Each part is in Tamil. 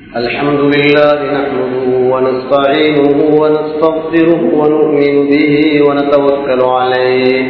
الحمد لله نحمده ونستعينه ونستغفره ونؤمن به ونتوكل عليه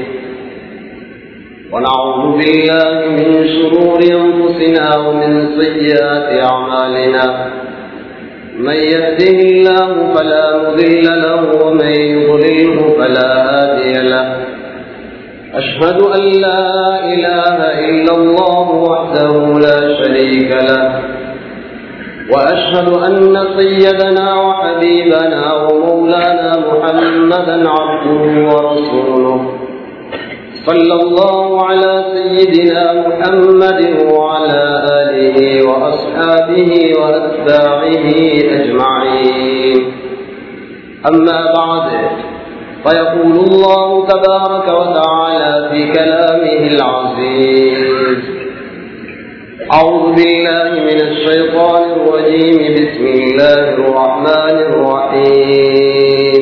ونعوذ بالله من شرور أنفسنا ومن سيئات أعمالنا من يهده الله فلا مضل له ومن يضلله فلا هادي له أشهد أن لا إله إلا الله وحده لا شريك له وأشهد أن سيدنا وحبيبنا ومولانا محمدا عبده ورسوله صلى الله على سيدنا محمد وعلى آله وأصحابه وأتباعه أجمعين أما بعد فيقول الله تبارك وتعالى في كلامه العزيز أعوذ بالله من الشيطان الرجيم بسم الله الرحمن الرحيم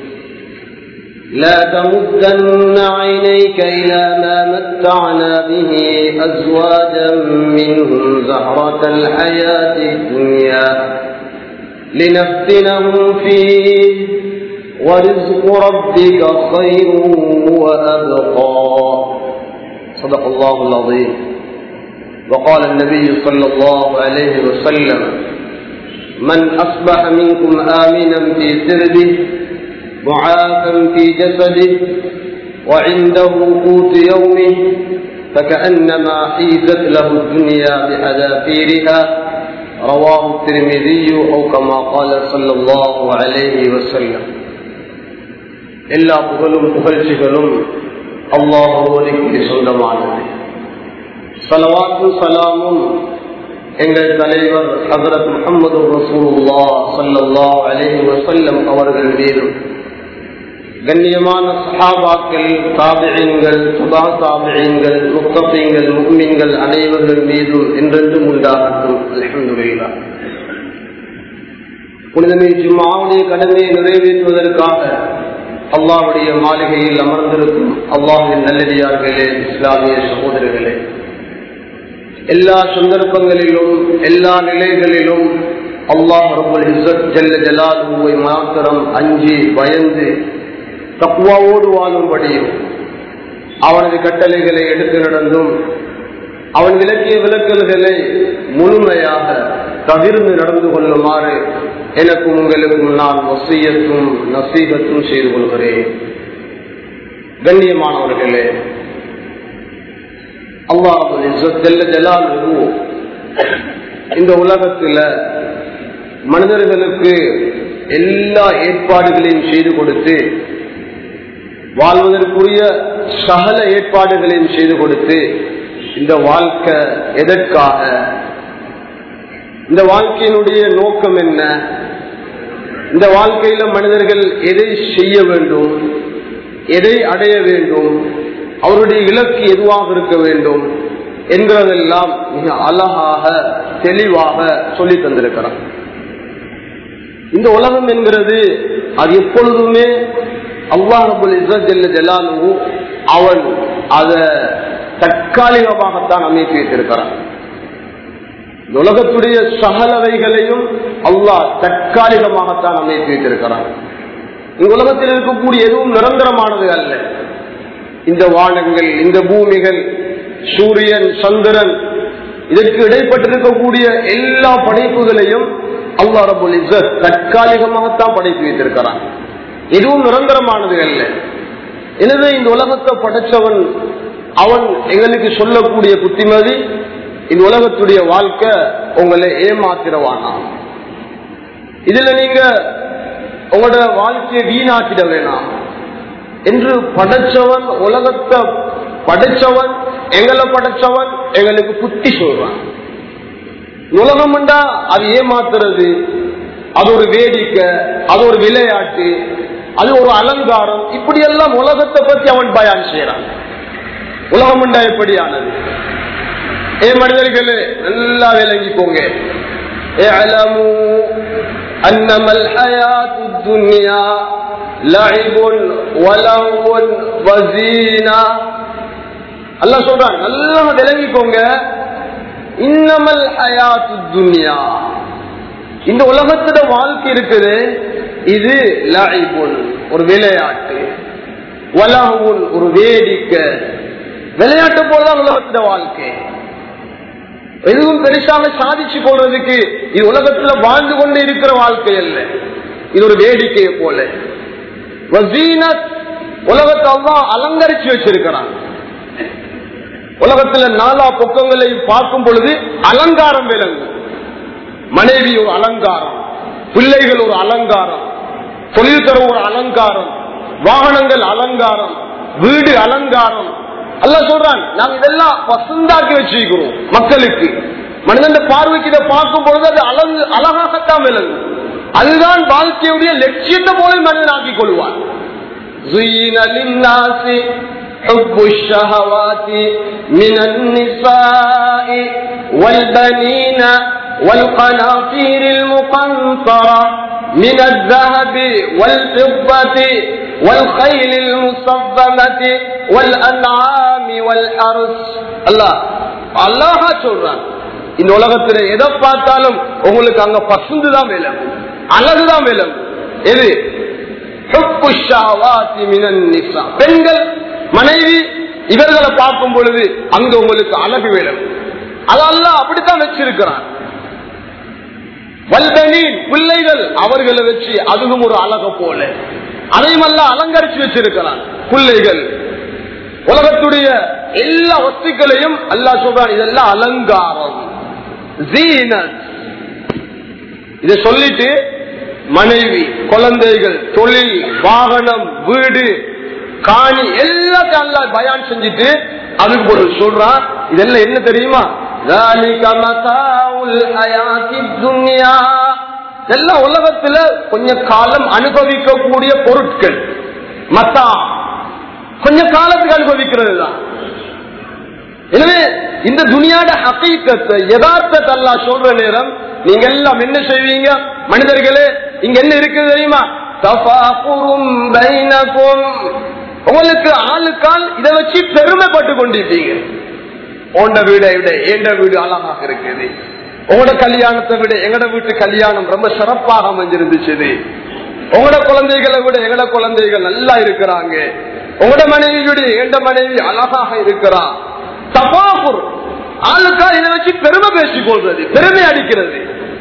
لا تمدن عينيك إلى ما متعنا به أزواجا منهم زهرة الحياة الدنيا لنفتنهم فيه ورزق ربك خير وأبقى صدق الله العظيم وقال النبي صلى الله عليه وسلم من أصبح منكم آمنا في سربه معافا في جسده وعنده قوت يومه فكأنما حيزت له الدنيا بحذافيرها رواه الترمذي أو كما قال صلى الله عليه وسلم எல்லா புகழும் புகழ்ச்சிகளும் அல்லாஹோருக்கு சொந்தமானது சலவாத்தும் சலாமும் எங்கள் தலைவர் ஹசரத் முகமது ரசூல்லா சல்லல்லா அலஹி வசல்லம் அவர்கள் மீதும் கண்ணியமான சஹாபாக்கள் தாபியங்கள் சுபா தாபியங்கள் முக்தீங்கள் முக்மீன்கள் அனைவர்கள் மீதும் என்றென்றும் உண்டாகட்டும் அலமதுல்லா புனிதமை ஜும்மாவுடைய கடமையை நிறைவேற்றுவதற்காக அல்லாவுடைய மாளிகையில் அமர்ந்திருக்கும் அல்லாஹின் நல்லடியார்களே இஸ்லாமிய சகோதரர்களே எல்லா சந்தர்ப்பங்களிலும் எல்லா நிலைகளிலும் அல்லாஹ் ரபுல் இசத் ஜல்ல ஜலாலுவை மாத்திரம் அஞ்சி பயந்து தக்குவாவோடு வாழும்படியும் அவனது கட்டளைகளை எடுத்து நடந்தும் அவன் விளக்கிய விளக்கல்களை முழுமையாக தவிர்ந்து நடந்து கொள்ளுமாறு எனக்கும் உங்களுக்கும் நான் வசியத்தும் நசீகத்தும் செய்து கொள்கிறேன் கண்ணியமானவர்களே அல்லாஹு இந்த உலகத்தில் மனிதர்களுக்கு எல்லா ஏற்பாடுகளையும் செய்து கொடுத்து வாழ்வதற்குரிய சகல ஏற்பாடுகளையும் செய்து கொடுத்து இந்த வாழ்க்கை எதற்காக இந்த வாழ்க்கையினுடைய நோக்கம் என்ன இந்த வாழ்க்கையில மனிதர்கள் எதை செய்ய வேண்டும் எதை அடைய வேண்டும் அவருடைய இலக்கு எதுவாக இருக்க வேண்டும் என்கிறதெல்லாம் மிக அழகாக தெளிவாக சொல்லி தந்திருக்கிறார் இந்த உலகம் என்கிறது அது எப்பொழுதுமே அல்லாஹபுல் ஜலானு அவன் அதை தற்காலிகமாகத்தான் அமைத்து வைத்திருக்கிறான் இந்த உலகத்துடைய சகலவைகளையும் அல்லாஹ் தற்காலிகமாகத்தான் அமைத்து வைத்திருக்கிறான் இந்த உலகத்தில் இருக்கக்கூடிய எதுவும் நிரந்தரமானது அல்ல இந்த வானங்கள் இந்த பூமிகள் சூரியன் சந்திரன் இதற்கு இடைப்பட்டிருக்கக்கூடிய எல்லா படைப்புகளையும் அல்லா ரபுல் இசத் தற்காலிகமாகத்தான் படைத்து வைத்திருக்கிறான் எதுவும் நிரந்தரமானது அல்ல எனவே இந்த உலகத்தை படைச்சவன் அவன் எங்களுக்கு சொல்லக்கூடிய புத்திமதி இந்த உலகத்துடைய வாழ்க்கை உங்களை ஏமாத்திரவானா இதுல நீங்க உங்களோட வாழ்க்கையை வீணாக்கிட வேணாம் என்று படைச்சவன் உலகத்தை படைச்சவன் எங்களை படைச்சவன் எங்களுக்கு புத்தி சொல்றான் உலகம் அது ஏமாத்துறது அது ஒரு வேடிக்கை அது ஒரு விளையாட்டு அது ஒரு அலங்காரம் இப்படி எல்லாம் உலகத்தை பத்தி அவன் பயான் செய்யறான் உலகம் எப்படியானது ஏ மனிதர்களே நல்லா விளங்கிக்கோங்க أنما الحياة الدنيا لعب ولهو وزينة அல்லா சொல்றான் நல்லா விளங்கிக்கோங்க இன்னமல் ஹயாத்து துன்யா இந்த உலகத்துல வாழ்க்கை இருக்குது இது லாயிபுல் ஒரு விளையாட்டு வலகுல் ஒரு வேடிக்கை விளையாட்டு போலதான் உலகத்துல வாழ்க்கை எதுவும் பெருசாக சாதிச்சு போடுறதுக்கு இது உலகத்துல வாழ்ந்து கொண்டு இருக்கிற வாழ்க்கை அல்ல இது ஒரு வேடிக்கையை போல வசீனத் உலகத்தை அல்லாஹ் அலங்கரிச்சு வச்சிருக்கிறான் உலகத்துல நாலா பக்கங்களை பார்க்கும் பொழுது அலங்காரம் விளங்கும் மனைவி ஒரு அலங்காரம் பிள்ளைகள் ஒரு அலங்காரம் தொழில்துறை ஒரு அலங்காரம் வாகனங்கள் அலங்காரம் வீடு அலங்காரம் அல்ல சொல்றான் நாங்க இதெல்லாம் வசந்தாக்கி வச்சிருக்கிறோம் மக்களுக்கு மனிதன் பார்வைக்கு இதை பார்க்கும் பொழுது அது அழகு அழகாகத்தான் விளங்கும் அதுதான் வாழ்க்கையுடைய லட்சியத்தை போல மனிதன் ஆக்கிக் கொள்வான் زين للناس حب الشهوات من النساء والبنين والقناطير المقنطرة من الذهب والفضة والخيل المصبمة والأنعام والحرس الله الله சொல்றான் இந்த உலகத்துல எதை பார்த்தாலும் உங்களுக்கு அங்க பசுந்து தான் விளங்கும் அழகுதான் விளங்கும் எது பெண்கள் மனைவி இவர்களை பார்க்கும் பொழுது அங்க உங்களுக்கு அழகு வேணும் அதெல்லாம் அப்படித்தான் வச்சிருக்கிறான் வல்தனீன் பிள்ளைகள் அவர்களை வச்சு அதுவும் ஒரு அழக போல அதையும் எல்லாம் அலங்கரிச்சு வச்சிருக்கிறான் பிள்ளைகள் உலகத்துடைய எல்லா வஸ்துக்களையும் அல்லா சொல்றான் இதெல்லாம் அலங்காரம் இதை சொல்லிட்டு மனைவி குழந்தைகள் தொழில் வாகனம் வீடு காணி எல்லாத்தையும் அல்லா பயான் செஞ்சுட்டு அதுக்கு ஒரு சொல்றான் இதெல்லாம் என்ன தெரியுமா எல்லாம் உலகத்துல கொஞ்ச காலம் அனுபவிக்கக்கூடிய பொருட்கள் மத்தா கொஞ்ச காலத்துக்கு அனுபவிக்கிறது தான் எனவே இந்த துணியாட ஹக்கீக்கத்தை யதார்த்தத்தை அல்லா சொல்ற நேரம் நீங்க எல்லாம் என்ன செய்வீங்க மனிதர்களே இங்க என்ன இருக்குது தெரியுமா உங்களுக்கு ஆளுக்கால் இதை வச்சு பெருமைப்பட்டு கொண்டிருப்பீங்க உண்ட வீடை விட ஏண்ட வீடு அழகாக இருக்குது உங்களோட கல்யாணத்தை விட எங்கட வீட்டு கல்யாணம் ரொம்ப சிறப்பாக அமைஞ்சிருந்துச்சு உங்களோட குழந்தைகளை விட எங்கட குழந்தைகள் நல்லா இருக்கிறாங்க உங்களோட மனைவி விட எந்த மனைவி அழகாக இருக்கிறான் தபாபுர் ஆளுக்கா இதை வச்சு பெருமை பேசிக் கொள்றது பெருமை அடிக்கிறது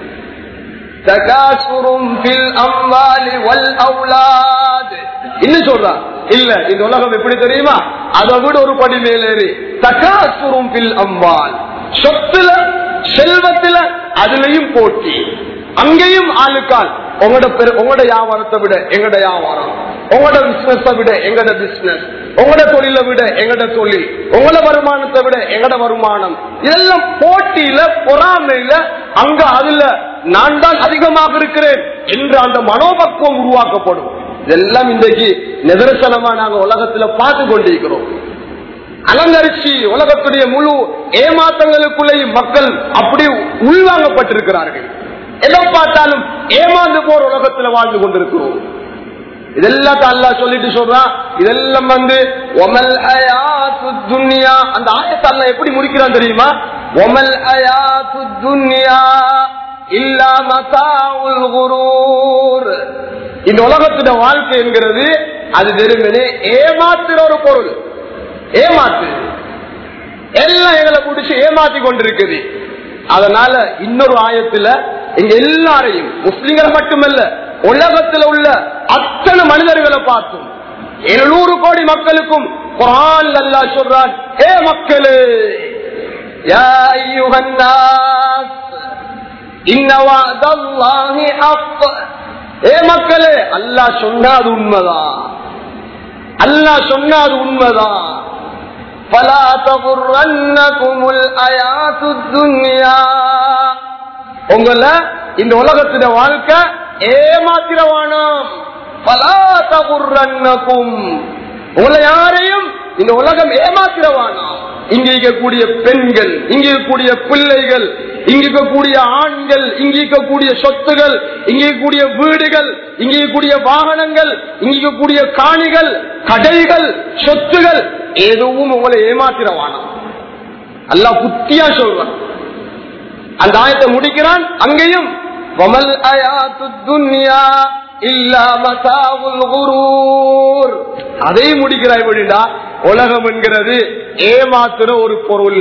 இன்னும் சொல்றான் இல்ல இந்த உலகம் எப்படி தெரியுமா அதை விட ஒரு படி மேலேறி தகாசுரும் பில் அம்பால் சொத்துல செல்வத்துல அதுலயும் போட்டி அங்கேயும் ஆளுக்கால் உங்களோட உங்களோட வியாபாரத்தை விட எங்கட வியாபாரம் உங்களோட பிசினஸ் விட எங்கட பிசினஸ் உங்களோட தொழிலை விட எங்கட தொழில் உங்களோட வருமானத்தை விட எங்கட வருமானம் இதெல்லாம் போட்டியில பொறாமையில அங்க அதுல நான் தான் அதிகமாக இருக்கிறேன் என்று அந்த மனோபக்குவம் உருவாக்கப்படும் இதெல்லாம் இன்றைக்கு நிதர்சனமா நாங்க உலகத்துல பார்த்து கொண்டிருக்கிறோம் அலங்கரிச்சு உலகத்துடைய முழு ஏமாற்றங்களுக்குள்ளேயும் மக்கள் அப்படி உள்வாங்கப்பட்டிருக்கிறார்கள் எதை பார்த்தாலும் ஏமாந்து போற உலகத்துல வாழ்ந்து கொண்டிருக்கிறோம் இதெல்லாம் அல்லா சொல்லிட்டு சொல்றான் இதெல்லாம் வந்து ஒமல் அயாத்து துன்யா அந்த ஆயத்தை அல்லா எப்படி முடிக்கிறான் தெரியுமா ஒமல் அயாத்து துன்யா இல்லா மசாவுல் குரூர் இந்த உலகத்துல வாழ்க்கை என்கிறது அது வெறுமனே ஏமாத்துற ஒரு பொருள் ஏமாத்து எல்லாம் எங்களை பிடிச்சி ஏமாத்தி கொண்டிருக்குது அதனால இன்னொரு ஆயத்துல எங்க எல்லாரையும் முஸ்லிம்களை மட்டுமல்ல உலகத்தில் உள்ள அத்தனை மனிதர்களை பார்த்தும் எழுநூறு கோடி மக்களுக்கும் குரான் அல்லா சொல்றான் ஏ மக்களே யா அய்யுஹன் நாஸ், இன்ன வஅதல்லாஹி ஹக். ஏ மக்களே அல்லாஹ் சொன்னாது உண்மைதான் அல்லாஹ் சொன்னாது உண்மைதான் فلا تغرنكم الحياة الدنيا உங்களை இந்த உலகத்தின வாழ்க்கை ஏமாத்திரவானாம் பலா தகுர்ரன்னக்கும் உங்களை யாரையும் இந்த உலகம் ஏமாத்திரவானாம் இங்க இருக்கக்கூடிய பெண்கள் இங்க இருக்கக்கூடிய பிள்ளைகள் இங்க இருக்கக்கூடிய ஆண்கள் இங்க இருக்கக்கூடிய சொத்துகள் இங்க இருக்கக்கூடிய வீடுகள் இங்க இருக்கக்கூடிய வாகனங்கள் இங்க இருக்கக்கூடிய காணிகள் கடைகள் சொத்துகள் எதுவும் உங்களை ஏமாத்திரவானாம் அல்லாஹ் புத்தியா சொல்றான் அந்த ஆயத்தை முடிக்கிறான் அங்கேயும் வமல் அயாத்து துன்யா இல்லா மசாவுல் குரூர் அதை முடிக்கிறாய் எப்படின்னா உலகம் என்கிறது ஏமாத்துற ஒரு பொருள்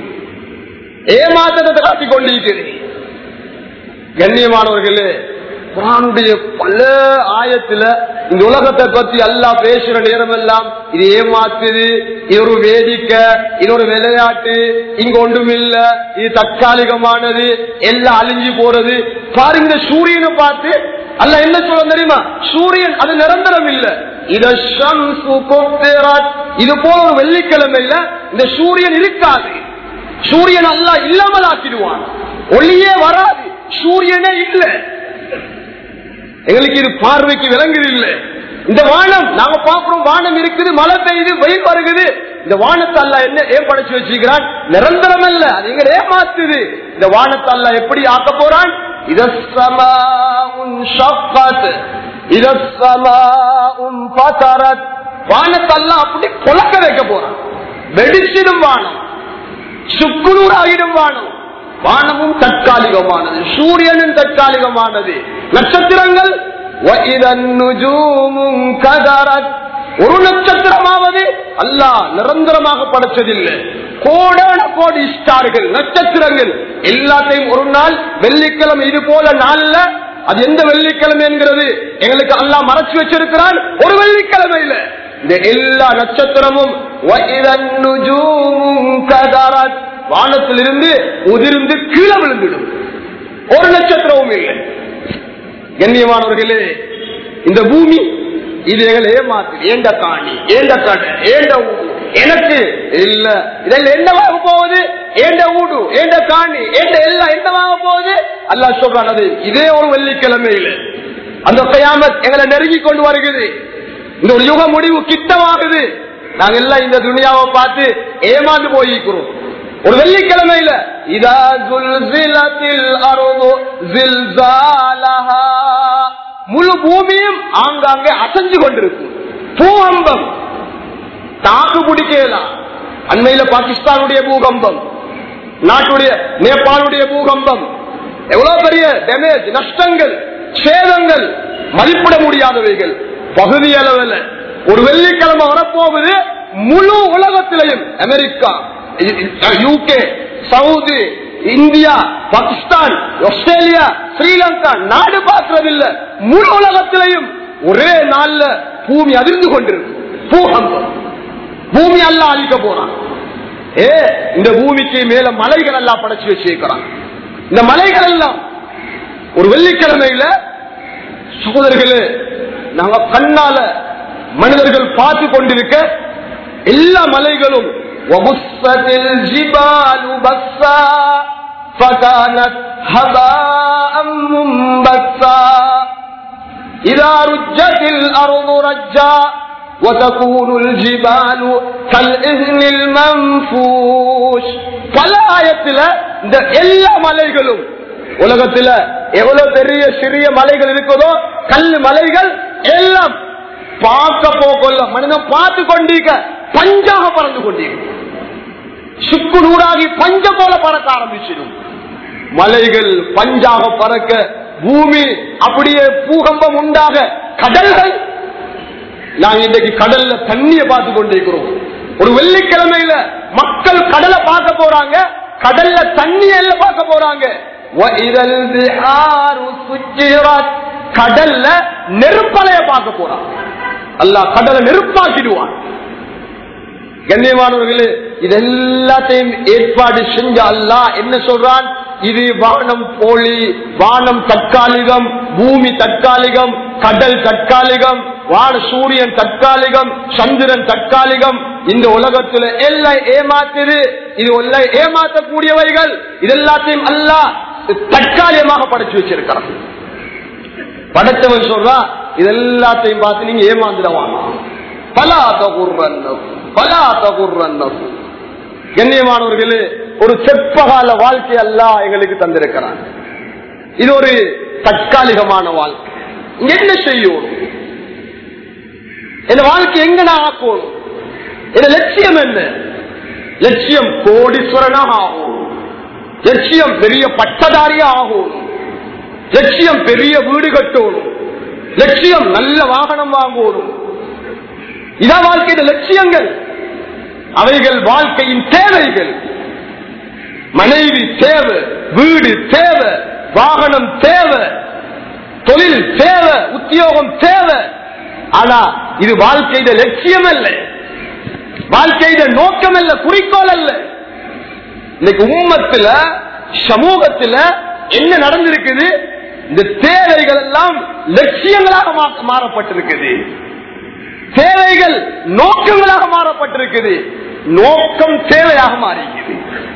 ஏமாத்தத்தை காட்டிக் கொண்டிருக்கிறேன் கண்ணியமானவர்களே குரானுடைய பல ஆயத்துல இந்த உலகத்தை பத்தி எல்லாம் பேசுற நேரம் எல்லாம் இது ஏமாத்துது இது ஒரு வேடிக்கை இது ஒரு விளையாட்டு இங்க ஒன்றும் இல்ல இது தற்காலிகமானது எல்லாம் அழிஞ்சு போறது பாருங்க இந்த சூரியனை பார்த்து அல்ல என்ன சொல்ல தெரியுமா சூரியன் அது நிரந்தரம் இல்ல இத ஷம்சு குஃபிரத். இது போல ஒரு வெள்ளிக்கிழமையில இந்த சூரியன் இருக்காது சூரியன் அல்லா இல்லாமல் ஆக்கிடுவான் ஒளியே வராது சூரியனே இல்ல எங்களுக்கு இது பார்வைக்கு விளங்குது இல்ல இந்த வானம் நாங்க பாக்குறோம் வானம் இருக்குது மழை பெய்யுது வெயில் வருகுது இந்த வானத்தை அல்ல என்ன ஏன் படைச்சு வச்சிருக்கிறான் நிரந்தரம் அல்ல அது எங்களை ஏமாத்துது இந்த வானத்தை அல்ல எப்படி ஆக்க போறான் இதஸ்ஸமாஉன் ஷஃபத் இதஸ்ஸமாஉன் ஃபதரத் வானத்தை அல்ல அப்படி புழக்க வைக்க போறான் வெடிச்சிடும் வானம் சுக்குநூறு ஆகிடும் வானம் வானமும் தற்காலிகமானது சூரியனும் தற்காலிகமானது நட்சத்திரங்கள் وَإِذَا النُّجُومُ انكَدَرَتْ. ஒரு நட்சத்திரமாவது அல்லாஹ் நிரந்தரமாக படைச்சதில்லை கோடான கோடி ஸ்டார்கள் நட்சத்திரங்கள் எல்லாத்தையும் ஒரு நாள் வெள்ளிக்கிழமை இது போல நாள்ல அது எந்த வெள்ளிக்கிழமை என்கிறது எங்களுக்கு அல்லாஹ் மறைச்சு வச்சிருக்கிறான் ஒரு வெள்ளிக்கிழமையில இந்த எல்லா நட்சத்திரமும் وَإِذَا النُّجُومُ انكَدَرَتْ. வானத்திலிருந்து உதிர்ந்து கீழே விழுந்துடும் ஒரு நட்சத்திரமும் இல்லை கண்ணியமானவர்களே இந்த பூமி இது எங்களை ஏமாத்து ஏண்ட காணி ஏண்ட கடை ஏண்ட ஊடு எனக்கு இல்ல இதெல்லாம் என்னவாக போகுது ஏண்ட ஊடு ஏண்ட காணி ஏண்ட எல்லாம் என்னவாக போகுது அல்லாஹ் சொல்றான் அது இதே ஒரு வெள்ளிக்கிழமையில அந்த கயாமத் எங்களை நெருங்கி கொண்டு வருகிறது இந்த ஒரு யுக முடிவு கிட்டமாகுது நாங்க எல்லாம் இந்த துணியாவை பார்த்து ஏமாந்து போயிருக்கிறோம் ஒரு வெள்ளிக்கிழமையில இதா ஜுல்சிலத்தில் அருது ஜில்சாலஹா முழு பூமியும் ஆங்காங்கே அசைஞ்சு கொண்டிருக்கும் பூகம்பம் தாக்கு பிடிக்கலாம் அண்மையில பாகிஸ்தானுடைய பூகம்பம் நாட்டுடைய நேபாளுடைய பூகம்பம் எவ்வளவு பெரிய டேமேஜ் நஷ்டங்கள் சேதங்கள் மதிப்பிட முடியாதவைகள் பகுதி அளவில் ஒரு வெள்ளிக்கிழமை வரப்போகுது முழு உலகத்திலையும் America UK Saudi India Pakistan Australia Sri Lanka நாடு பார்க்கறதில்ல முழு உலகத்திலையும் ஒரே நாள்ல பூமி அதிர்ந்து கொண்டிருக்கும் பூகம்பம் பூமி அல்ல அழிக்க போறான் ஏ இந்த பூமிக்கு மேல மலைகள் எல்லாம் படைச்சு வச்சிருக்கிறான் இந்த மலைகள் எல்லாம் ஒரு வெள்ளிக்கிழமையில சகோதரர்களே நாங்க கண்ணால மனிதர்கள் பார்த்து கொண்டிருக்க எல்லா மலைகளும் وبست الجبال بسا فكانت هباء منبسا إذا رجت الأرض رجا وتكون الجبال كالإهن المنفوش பல ஆயத்துல இந்த எல்லா மலைகளும் உலகத்துல எவ்வளவு பெரிய சிறிய மலைகள் இருக்குதோ கல் மலைகள் எல்லாம் பார்க்க போகல மனிதன் பார்த்து கொண்டிருக்க பஞ்சாக பறந்து கொண்டிருக்கும் சுக்கு நூறாகி பஞ்ச போல பறக்க ஆரம்பிச்சிடும் மலைகள் பஞ்சாக பறக்க பூமி அப்படியே பூகம்பம் உண்டாக கடல்கள் நாங்க இன்றைக்கு கடல்ல தண்ணிய பார்த்து கொண்டிருக்கிறோம் ஒரு வெள்ளிக்கிழமையில மக்கள் கடலை பார்க்க போறாங்க கடல்ல தண்ணிய எல்லாம் பார்க்க போறாங்க وَإِذَا الْبِحَارُ سُجِّرَتْ. கடல்ல நெருப்பலைய பார்க்க போறான் அல்லாஹ் கடலை நெருப்பாக்கிடுவான் கண்ணியமானவர்களே இது எல்லாத்தையும் ஏற்பாடு செஞ்ச அல்லாஹ் என்ன சொல்றான் இது வானம் போலி வானம் தற்காலிகம் பூமி தற்காலிகம் கடல் தற்காலிகம் வான சூரியன் தற்காலிகம் சந்திரன் தற்காலிகம் இந்த உலகத்துல எல்லாம் ஏமாத்துது இது எல்லாம் ஏமாற்றக்கூடியவைகள் இதெல்லாத்தையும் அல்லாஹ் தற்காலிகமாக படைச்சு வச்சிருக்கிறான் படைத்தவன் சொல்றா இதெல்லாத்தையும் பார்த்து நீங்க ஏமாந்துடவாங்க பலாத குர்ரன் பலாத குர்ரன் கண்ணியமானவர்களே ஒரு செப்பகால வாழ்க்கை அல்ல எங்களுக்கு தந்திருக்கிறான் இது ஒரு தற்காலிகமான வாழ்க்கை இங்க என்ன செய்யும் இந்த வாழ்க்கை எங்க நான் ஆக்கணும் இந்த லட்சியம் என்ன லட்சியம் கோடீஸ்வரனாக ஆகும் லட்சியம் பெரிய பட்டதாரியா ஆகும் லட்சியம் பெரிய வீடு கட்டணும் லட்சியம் நல்ல வாகனம் வாங்கணும் இதான் வாழ்க்கையின் லட்சியங்கள் அவைகள் வாழ்க்கையின் தேவைகள் மனைவி தேவை வீடு தேவை வாகனம் தேவை தொழில் தேவை உத்தியோகம் தேவை ஆனா இது வாழ்க்கையிட லட்சியம் அல்ல வாழ்க்கையிட நோக்கம் அல்ல குறிக்கோள் அல்ல இன்னைக்கு உம்மத்துல சமூகத்துல என்ன நடந்திருக்குது இந்த தேவைகள் எல்லாம் லட்சியங்களாக மா- மாறப்பட்டிருக்குது தேவைகள் நோக்கங்களாக மாறப்பட்டிருக்குது நோக்கம் தேவையாக மாறிக்குது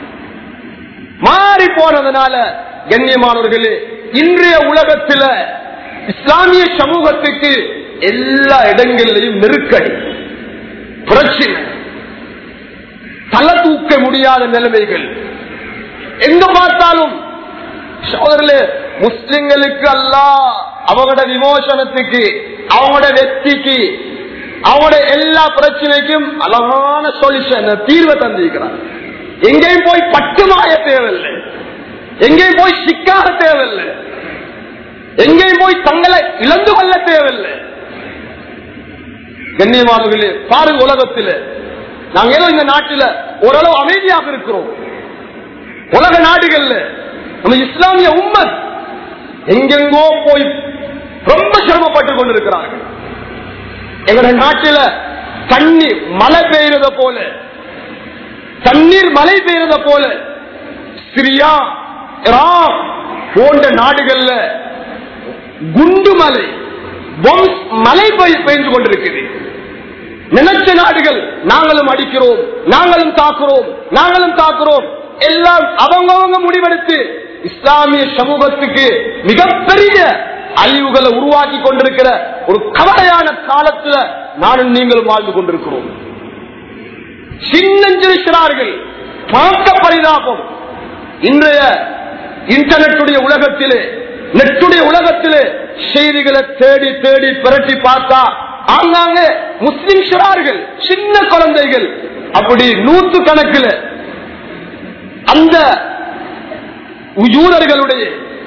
மாறி போனதுனால கண்ணியமானவர்களே இன்றைய உலகத்துல இஸ்லாமிய சமூகத்துக்கு எல்லா இடங்களிலையும் நெருக்கடி பிரச்சனை தலை தூக்க முடியாத நிலைமைகள் எங்க பார்த்தாலும் சோதரர்களே முஸ்லிம்களுக்கு அல்ல அவங்களோட விமோசனத்துக்கு அவங்களோட வெற்றிக்கு அவங்களோட எல்லா பிரச்சனைக்கும் அழகான சொல்யூஷன் தீர்வை தந்திருக்கிறார் எங்கேயும் போய் பட்டுமாய தேவையில்லை எங்கேயும் போய் சிக்காக தேவையில்லை எங்கேயும் போய் தங்களை இழந்து கொள்ள தேவையில்லை கண்ணியமானவர்களே பாருங்க உலகத்தில் நாங்க ஏதோ இந்த நாட்டில் ஓரளவு அமைதியாக இருக்கிறோம் உலக நாடுகள்ல நம்ம இஸ்லாமிய உம்மத் எங்கெங்கோ போய் ரொம்ப சிரமப்பட்டுக் கொண்டிருக்கிறார்கள் எங்களுடைய நாட்டில தண்ணி மழை பெய்யறத போல தண்ணீர் மழை பெய்யறத போல சிரியா ஈராக் போன்ற நாடுகள்ல குண்டு மலை பொம்ஸ் மழை பெய்- பெய்து கொண்டிருக்குது நினைச்ச நாடுகள் நாங்களும் அடிக்கிறோம் நாங்களும் தாக்குறோம் நாங்களும் தாக்குறோம் எல்லாம் அவங்கவங்க முடிவெடுத்து இஸ்லாமிய சமூகத்துக்கு மிகப்பெரிய அழிவுகளை உருவாக்கி கொண்டிருக்கிற ஒரு கவலையான காலத்துல நானும் நீங்களும் வாழ்ந்து கொண்டிருக்கிறோம் சின்னஞ்சிருக்கிறார்கள் பார்க்க பரிதாபம் இன்றைய இன்டர்நெட்டுடைய உலகத்திலே நெட்டுடைய உலகத்திலே செய்திகளை தேடி தேடி பிரட்டி பார்த்தா ஆங்காங்கே முஸ்லிம் சிறார்கள் சின்ன குழந்தைகள் அப்படி நூத்து கணக்கில் அந்த யூதர்களுடைய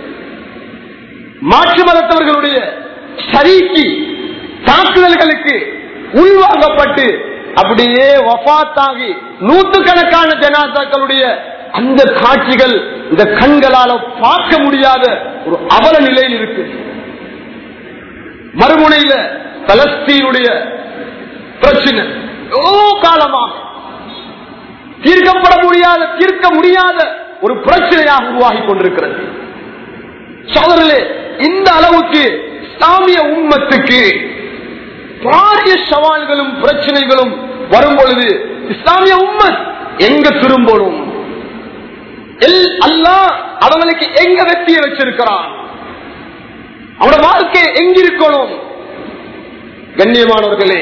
மாற்று மதத்தவர்களுடைய சரிக்கு தாக்குதல்களுக்கு உள்வாங்கப்பட்டு அப்படியே வபாத்தாகி நூற்றுக்கணக்கான ஜனாதாக்களுடைய அந்த காட்சிகள் இந்த கண்களால பார்க்க முடியாத ஒரு அவல நிலையில் இருக்கு மறுமுனையில பலஸ்தீனுடைய பிரச்சனை எவ்வளோ காலமாக தீர்க்கப்பட முடியாத தீர்க்க முடியாத ஒரு பிரச்சனையாக உருவாகி கொண்டிருக்கிறது சோதரர்களே இந்த அளவுக்கு இஸ்லாமிய உம்மத்துக்கு பாரிய சவால்களும் பிரச்சனைகளும் வரும் பொழுது இஸ்லாமிய உம்மத் எங்க திரும்பணும் எல்- அல்லாஹ் அவங்களுக்கு எங்க வெற்றியை வச்சிருக்கிறான் அவனோட வாழ்க்கை எங்கிருக்கணும் கண்ணியமானவர்களே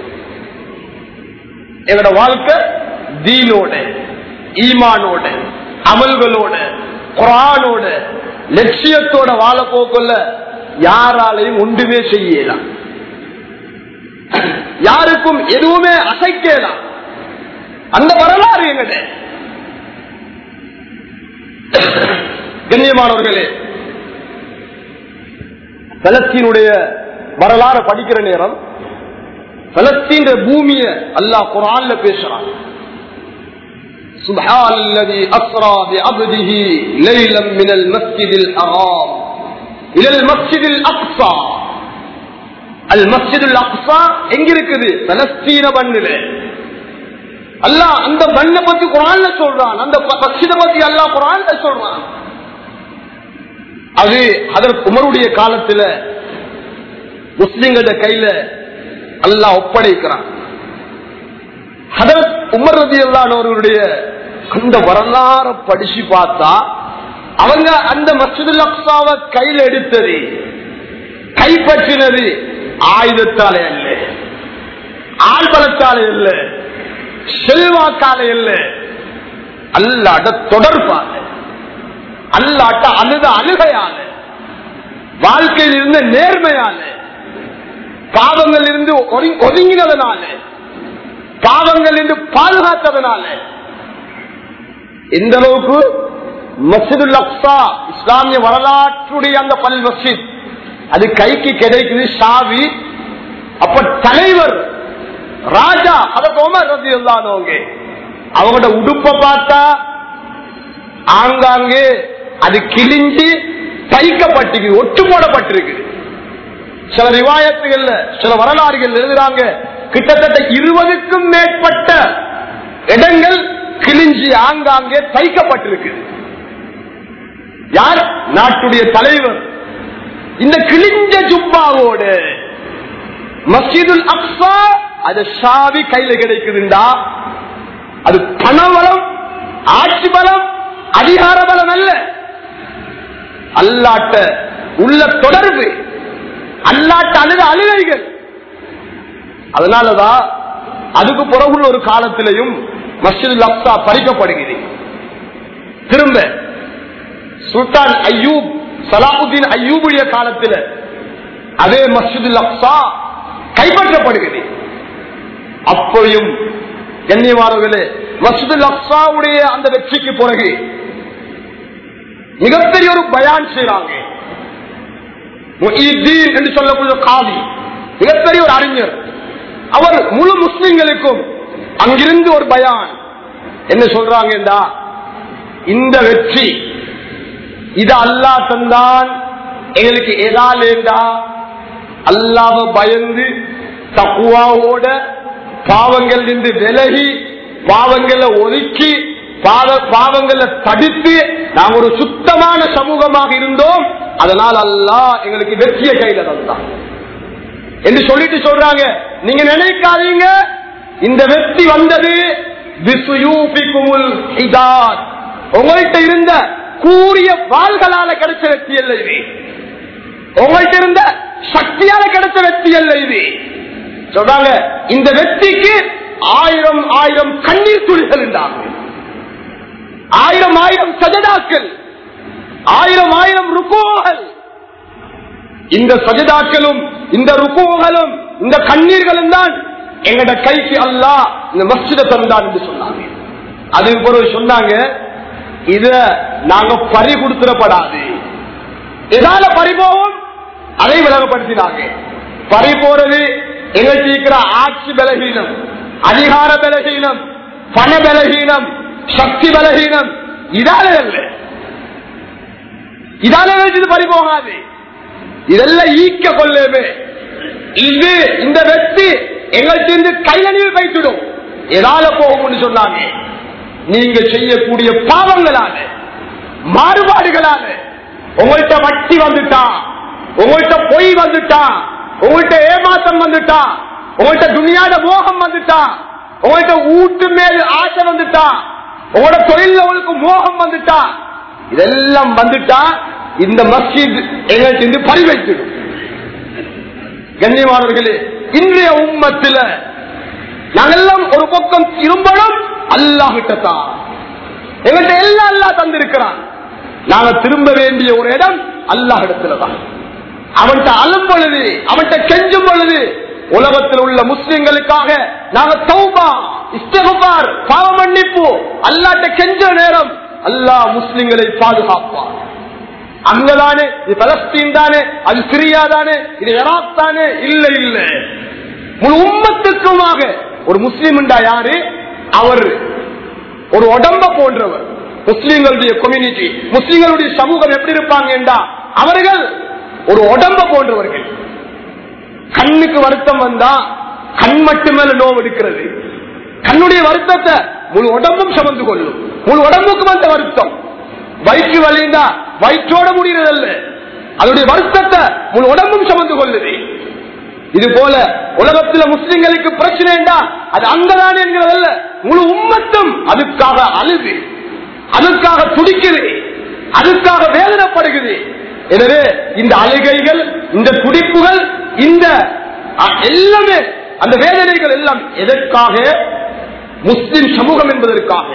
எங்களோட வாழ்க்கை தீனோட ஈமானோட அமல்களோட குரானோட லட்சியத்தோட வாழ போக்குள்ள யாராலையும் ஒன்றுமே செய்யலாம் யாருக்கும் எதுவுமே அசைக்கலாம் அந்த வரலாறு எங்கட கண்ணியமானவர்களே பலஸ்தீனுடைய வரலாறு படிக்கிற நேரம் பலஸ்தீன் பூமிய அல்லாஹ் குரான்ல பேசுறான் سبحان الذي أسرى بعبده ليلا من المسجد الحرام إلى المسجد الأقصى المسجد الأقصى எங்க இருக்குது பலஸ்தீன மண்ணில அல்லாஹ் அந்த மண்ணை பத்தி குரான்ல சொல்றான் அந்த மஸ்ஜித பத்தி அல்லாஹ் குரான்ல சொல்றான் அது அதற்கு உமருடைய காலத்துல முஸ்லிம்கள கையில அல்லாஹ் ஒப்படைக்கிறான் ஹதரத் உமர் ரதி அல்லானவர்களுடைய அந்த வரலாற படிச்சு பார்த்தா அவங்க அந்த மஸ்ஜிதுல் அக்ஸாவை கையில் எடுத்தது கைப்பற்றினது ஆயுதத்தாலே அல்ல ஆழ்பலத்தாலே அல்ல செல்வாக்காலே அல்ல அல்லாட தொடர்பால அல்லாட்ட அழுத அழுகையால வாழ்க்கையில் இருந்த நேர்மையால பாவங்கள் இருந்து ஒதுங்கி- ஒதுங்கினதனால பாவங்கள் என்று பாதுகாத்ததனால எந்த அளவுக்கு மஸ்ஜிதுல் அக்ஸா இஸ்லாமிய வரலாற்றுடைய அந்த பல் மஸ்ஜித் அது கைக்கு கிடைக்குது ஷாவி அப்ப தலைவர் ராஜா அதற்கு உமர் ரதி இல்லாதவங்க அவங்களோட உடுப்ப பார்த்தா ஆங்காங்கே அது கிழிஞ்சு தைக்கப்பட்டிருக்கு ஒட்டு போடப்பட்டிருக்கு சில ரிவாயத்துகள்ல சில வரலாறுகள் எழுதுறாங்க கிட்டத்தட்ட இருபதுக்கும் மேற்பட்ட இடங்கள் கிழிஞ்சி ஆங்காங்கே தைக்கப்பட்டிருக்கு யார் நாட்டுடைய தலைவர் இந்த கிழிஞ்ச ஜுப்பாவோடு மஸ்ஜிதுல் அக்ஸா அது ஷாவி கையில கிடைக்குதுண்டா அது பணபலம் ஆட்சி பலம் அதிகார பலம் அல்ல அல்லாட்ட உள்ள தொடர்பு அல்லாட்ட அழுத அழுகைகள் அதனாலதான் அதுக்கு பிறகுள்ள ஒரு காலத்திலையும் மஸ்ஜிதுல் அக்ஸா பறிக்கப்படுகிறது திரும்ப சுல்தான் ஐயூப் சலாமுதீன் ஐயூபுடைய காலத்தில் அதே மஸ்ஜிதுல் அக்ஸா கைப்பற்றப்படுகிறது அப்பையும் கண்ணியமானவர்களே மஸ்ஜிதுல் அக்ஸாவுடைய அந்த வெற்றிக்கு பிறகு மிகப்பெரிய ஒரு பயான் செய்யறாங்க முஹீத்தீன் என்று சொல்லக்கூடிய காதி மிகப்பெரிய ஒரு அறிஞர் அவர் முழு முஸ்லிம்களுக்கும் அங்கிருந்து ஒரு பயான் என்ன சொல்றாங்கடா இந்த வெற்றி இது அல்லாஹ் தந்தான் எங்களுக்கு எதாலேண்டா அல்லாஹ பயந்து தக்குவாவோட பாவங்கள் இருந்து விலகி பாவங்களை ஒதுக்கி பாவ- பாவங்களை தடுத்து நாம் ஒரு சுத்தமான சமூகமாக இருந்தோம் அதனால் அல்லாஹ் எங்களுக்கு வெற்றியை கையில தந்தான் என்று சொல்லிட்டு சொல்றாங்க நீங்க நினைக்காதீங்க இந்த வெற்றி வந்தது பிசுயூபிக்குமுல் ஹிதாத். உங்கள்கிட்ட இருந்த கூறிய வாள்களால கிடைச்ச வெற்றி அல்ல இது உங்கள்கிட்ட இருந்த சக்தியால கிடைச்ச வெற்றி அல்ல இது சொல்றாங்க இந்த வெற்றிக்கு ஆயிரம் ஆயிரம் கண்ணீர் துளிகள் இருந்தாங்க ஆயிரம் ஆயிரம் சஜதாக்கள் ஆயிரம் ஆயிரம் ருக்கோகள் இந்த சஜதாக்களும் இந்த ருக்குகளும் இந்த கண்ணீர்களும் தான் எங்கட கைக்கு அல்லாஹ் இந்த மஸ்ஜித தந்தான் என்று சொன்னாங்க அதுக்கு பிறகு சொன்னாங்க இத நாங்க பறி கொடுத்துடப்படாது எதால பறிபோவும் அதை விலகப்படுத்தினாங்க பறி போறது எங்களுக்கு இருக்கிற ஆட்சி பலகீனம் அதிகார பலகீனம் பண பலகீனம் சக்தி பலகீனம் இதால அல்ல இதால இது பறி போகாது இதெல்லாம் ஈக்க கொள்ளவே இது இந்த வெற்றி எங்கள்கிட்ட கையணியில் வைத்துடும் எதால போகும்னு சொன்னாங்க நீங்க செய்யக்கூடிய பாவங்களால மாறுபாடுகளால உங்கள்கிட்ட வட்டி வந்துட்டா உங்கள்கிட்ட பொய் வந்துட்டா உங்கள்கிட்ட ஏமாத்தம் வந்துட்டா உங்கள்கிட்ட துணியாட மோகம் வந்துட்டா உங்கள்கிட்ட ஊட்டு மேல் ஆசை வந்துட்டா உங்களோட தொழில உங்களுக்கு மோகம் வந்துட்டா இதெல்லாம் வந்துட்டா இந்த மஸ்ஜித் எங்கள்கிட்ட பறி வைத்திடும் கண்ணியமானவர்களே இன்றைய உம்மத்தில நாங்கெல்லாம் ஒரு பக்கம் திரும்பணும் அல்லாஹிட்ட தான் எங்கள்கிட்ட எல்லாம் அல்லா தந்திருக்கிறான் நாங்க திரும்ப வேண்டிய ஒரு இடம் அல்லாஹ் இடத்துல தான் அவன்கிட்ட அழும் பொழுது அவன்கிட்ட கெஞ்சும் பொழுது உலகத்தில் உள்ள முஸ்லிம்களுக்காக நாங்க தௌபா இஸ்தகுபார் பாவ மன்னிப்பு அல்லாட்ட கெஞ்ச நேரம் அல்லாஹ் முஸ்லிம்களை பாதுகாப்பார் அங்கதானே இது பலஸ்தீன் தானே அது சிரியா தானே இது ஈராக் தானே இல்ல இல்ல முழு உம்மத்துக்குமாக ஒரு முஸ்லீம்டா யாரு அவர் ஒரு உடம்ப போன்றவர் முஸ்லீம்களுடைய கம்யூனிட்டி முஸ்லீம்களுடைய சமூகம் எப்படி இருப்பாங்க என்றா அவர்கள் ஒரு உடம்ப போன்றவர்கள் கண்ணுக்கு வருத்தம் வந்தா கண் மட்டுமேல நோவு எடுக்கிறது கண்ணுடைய வருத்தத்தை முழு உடம்பும் சுமந்து கொள்ளும் முழு உடம்புக்கும் அந்த வருத்தம் வயிற்று வலிந்தா வயிற்றோட முடியறதல்ல அதனுடைய வருத்தத்தை முழு உடம்பும் சுமந்து கொள்ளுது இது போல உலகத்துல முஸ்லிம்களுக்கு பிரச்சனைண்டா அது அங்கதான் என்கிறதல்ல முழு உம்மத்தும் அதுக்காக அழுது அதுக்காக துடிக்குது அதுக்காக வேதனைப்படுகிறது எனவே இந்த அழுகைகள் இந்த துடிப்புகள் இந்த அ- எல்லாமே அந்த வேதனைகள் எல்லாம் எதற்காக முஸ்லிம் சமூகம் என்பதற்காக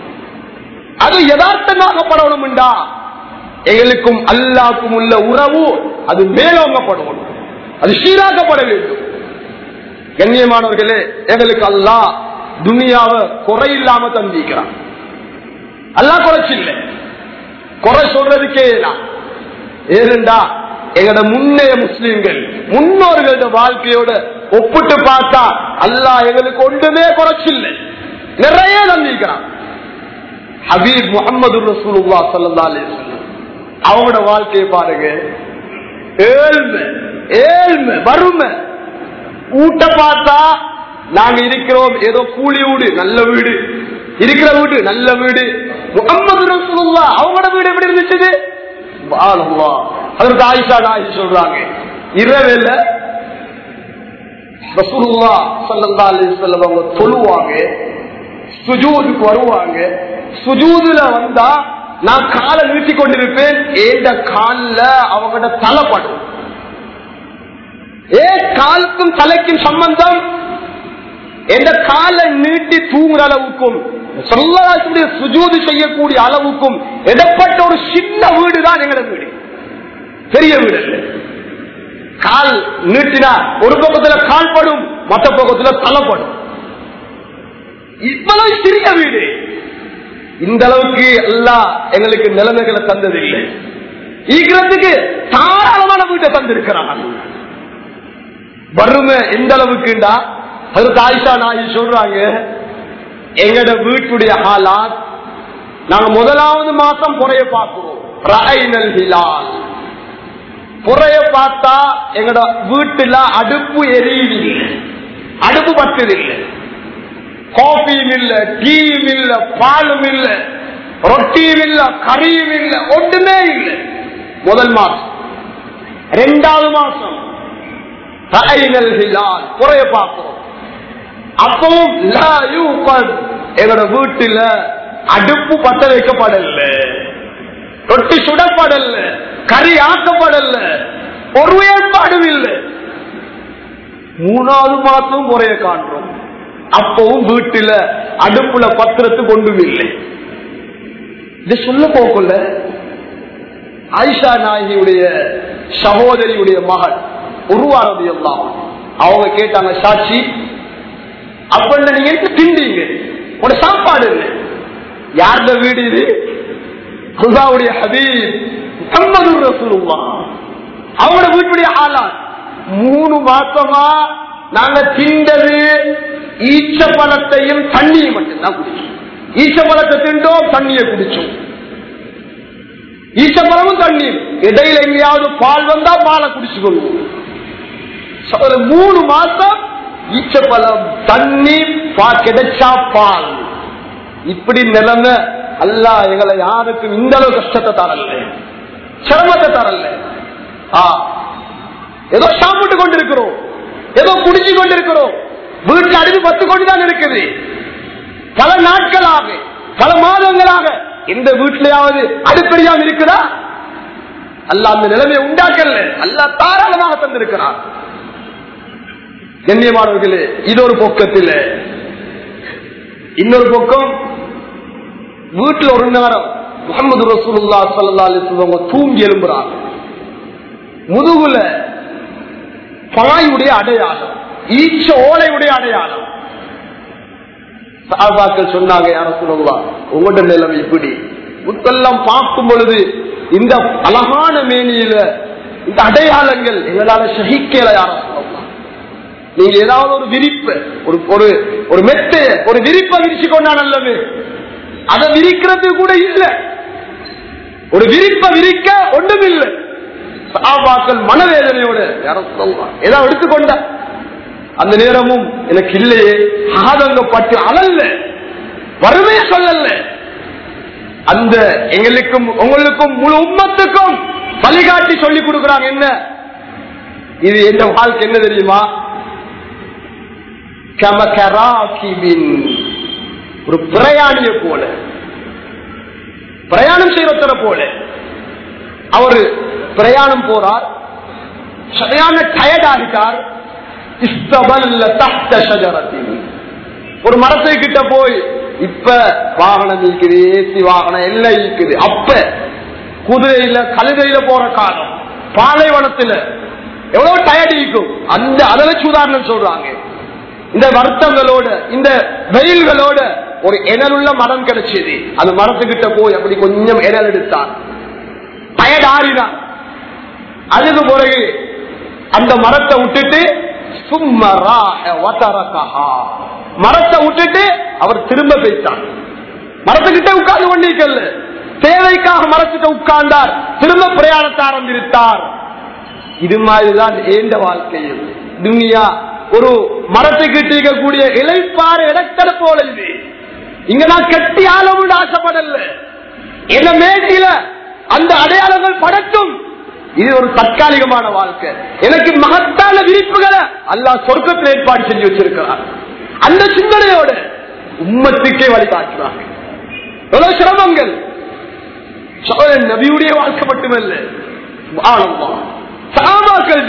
அது யதார்த்தமாகப்படணும் என்றா எங்களுக்கும் அல்லாக்கும் உள்ள உறவு அது மேலோங்கப்படணும் அது சீராக்கப்பட வேண்டும் கண்ணியமானவர்களே எங்களுக்கு அல்லாஹ் துனியாவை குறையில்லாம தந்திக்கிறான் அல்லாஹ் குறைச்சில்லை குறை சொல்றதுக்கே இல்லை ஏனென்றா எங்கட முன்னைய முஸ்லிம்கள் முன்னோர்களோட வாழ்க்கையோட ஒப்பிட்டு பார்த்தா அல்லாஹ் எங்களுக்கு ஒன்றுமே குறைச்சில்லை நிறைய தந்திருக்கிறான் ஹபீப் முகமது ரசூலுல்லா சல்லா அலிஸ்லாம் அவங்களோட வாழ்க்கையை பாருங்க ஏழ்மை ஏழ்மை வறுமை ஊட்ட பார்த்தா நாங்க இருக்கிறோம் ஏதோ கூலி வீடு நல்ல வீடு இருக்கிற வீடு நல்ல வீடு முகமது ரசூலுல்லா அவங்களோட வீடு எப்படி இருந்துச்சு அதற்கு ஆயிஷா நாயி சொல்றாங்க இரவில் ரசூலுல்லா சல்லா அலிஸ்லாம் அவங்க தொழுவாங்க சுஜூதுக்கு வருவாங்க சுஜூதுல வந்தா நான் காலை நீட்டி கொண்டிருப்பேன் ஏண்ட கால்ல அவங்களோட தலைப்படும் ஏ காலுக்கும் தலைக்கும் சம்பந்தம் எந்த காலை நீட்டி தூங்குற அளவுக்கும் சொல்லக்கூடிய சுஜூது செய்யக்கூடிய அளவுக்கும் இடப்பட்ட ஒரு சின்ன வீடு தான் எங்களோட வீடு பெரிய வீடு அல்ல கால் நீட்டினா ஒரு பக்கத்துல கால் படும் மற்ற பக்கத்துல தலைப்படும் இவ்வளவு சிறிய வீடு இந்த அளவுக்கு எல்லாம் எங்களுக்கு நிலைமைகளை தந்ததில்லை ஈக்கிறதுக்கு தாராளமான வீட்டை தந்திருக்கிறான் வறுமை எந்த அளவுக்குண்டா அதுக்கு ஆயிஷா நாயி சொல்றாங்க எங்கட வீட்டுடைய ஹாலாத் நாங்க முதலாவது மாசம் புறைய பார்க்கிறோம் ரஐனல் ஹிலால் புறைய பார்த்தா எங்கட வீட்டுல அடுப்பு எரியுதில்லை அடுப்பு பத்துதில்லை காஃபியும் இல்ல டீயும் இல்ல பாலும் இல்ல ரொட்டியும் இல்ல கறியும் இல்ல ஒன்றுமே இல்லை முதல் மாசம் ரெண்டாவது மாசம் குறைய பார்க்கிறோம் அப்பவும் எங்களோட வீட்டுல அடுப்பு பத்த வைக்கப்படல ரொட்டி சுடப்படல கறி ஆக்கப்படல ஒரு ஏற்பாடும் இல்லை மூணாவது மாசம் முறைய காண்றோம் அப்பவும் வீட்டுல அடுப்புல பத்திரத்து கொண்டும் இல்லை இது சொல்ல போக்குள்ள ஆயிஷா நாயகியுடைய சகோதரியுடைய மகள் உருவானது எல்லாம் அவங்க கேட்டாங்க சாட்சி அப்ப நீங்க என்ன திண்டீங்க உட சாப்பாடு இல்லை யார்த வீடு இது குதாவுடைய ஹபீப் முகமது ரசூலுல்லா அவங்களோட வீட்டுடைய ஆளா மூணு மாசமா நாங்க திண்டது ஈச்ச பழத்தையும் தண்ணியும் மட்டும்தான் குடிச்சோம் ஈச்ச பழத்தை திண்டோம் தண்ணியை குடிச்சோம் ஈச்ச பழமும் தண்ணீர் இடையில எங்கேயாவது பால் வந்தா பாலை குடிச்சு கொள்வோம் மூணு மாசம் ஈச்சப்பழம் தண்ணி கிடைச்சா பால் இப்படி நிலைமை அல்ல எங்களை யாருக்கும் இந்த அளவு கஷ்டத்தை தரல சிரமத்தை தரல ஏதோ சாப்பிட்டு கொண்டிருக்கிறோம் ஏதோ குடிச்சு கொண்டிருக்கிறோம் வீட்டுல அடுத்து பத்து கொண்டுதான் இருக்குது பல நாட்களாக பல மாதங்களாக இந்த வீட்டிலேயாவது அடுப்படியாம இருக்குதா அல்ல அந்த நிலைமையை உண்டாக்கல அல்ல தாராளமாக தந்திருக்கிறார் கண்ணியமானவர்களே இது ஒரு பக்கத்தில் இன்னொரு பக்கம் வீட்டில் ஒரு நேரம் முகமது ரசூல்லா சல்லா அலிஸ்வங்க தூங்கி எழும்புறாங்க முதுகுல பாயுடைய அடையாளம் ஈச்ச ஓலையுடைய அடையாளம் சாபாக்கள் சொன்னாங்க யார சொல்லலாம் உங்களோட நிலைமை இப்படி முத்தெல்லாம் பார்க்கும் பொழுது இந்த அழகான மேனியில இந்த அடையாளங்கள் எங்களால சகிக்கல யார சொல்லலாம் நீங்க ஏதாவது ஒரு விரிப்பு ஒரு ஒரு ஒரு மெத்தைய ஒரு விரிப்பை விரிச்சு கொண்டா நல்லது அதை விரிக்கிறது கூட இல்ல ஒரு விரிப்பை விரிக்க ஒன்றும் இல்லை சாபாக்கள் மனவேதனையோட யாரும் சொல்லலாம் ஏதாவது எடுத்துக்கொண்ட அந்த நேரமும் எனக்கு இல்லையே ஆதங்கப்பட்டு அழல்ல வறுமைய சொல்லல அந்த எங்களுக்கும் உங்களுக்கும் முழு உம்மத்துக்கும் வழிகாட்டி சொல்லி கொடுக்குறாங்க என்ன இது எந்த வாழ்க்கை என்ன தெரியுமா கமகராகிபின் ஒரு பிரயாணிய போல பிரயாணம் செய்யறத போல அவரு பிரயாணம் போறார் சரியான டயர்ட் ஆகிட்டார் இஸ்தபல்ல தஹ்த ஷஜரத்தின். ஒரு மரத்தை கிட்ட போய் இப்ப வாகனம் இருக்குது ஏசி வாகனம் எல்லாம் இருக்குது அப்ப குதிரையில கழுதையில போற காலம் பாலைவனத்துல எவ்வளவு டயர்ட் இருக்கும் அந்த அதை வச்சு உதாரணம் சொல்றாங்க இந்த வருத்தங்களோட இந்த வெயில்களோட ஒரு இணலுள்ள மரம் கிடைச்சது அந்த மரத்துக்கிட்ட போய் அப்படி கொஞ்சம் இணல் எடுத்தார் டயர்டாறினார் அதுக்கு பிறகு அந்த மரத்தை விட்டுட்டு சும்மராக வதரகஹா. மரத்தை விட்டுட்டு அவர் திரும்ப போயிட்டார் மரத்துக்கிட்ட உட்கார்ந்து கொண்டிருக்கல தேவைக்காக மரத்துக்கிட்ட உட்கார்ந்தார் திரும்ப பிரயாணத்தை ஆரம்பித்தார் இது மாதிரிதான் ஏந்த வாழ்க்கையில் துனியா ஒரு மரத்துக்கிட்ட இருக்கக்கூடிய இலைப்பாறு இடக்கட போல இது இங்க நான் கட்டி ஆழம் ஆசைப்படல என்ன மேட்டில அந்த அடையாளங்கள் படட்டும் இது ஒரு தற்காலிகமான வாழ்க்கை எனக்கு மகத்தான விரிப்புகளை அல்லாஹ் சொர்க்கத்தில் ஏற்பாடு செஞ்சு வச்சிருக்கிறார் அந்த சிந்தனையோட உம்மத்துக்கே வழிகாட்டுறாங்க எவ்வளவு சிரமங்கள் சோழன் நபியுடைய வாழ்க்கை மட்டுமல்ல ஆனந்தா சாமாக்கள்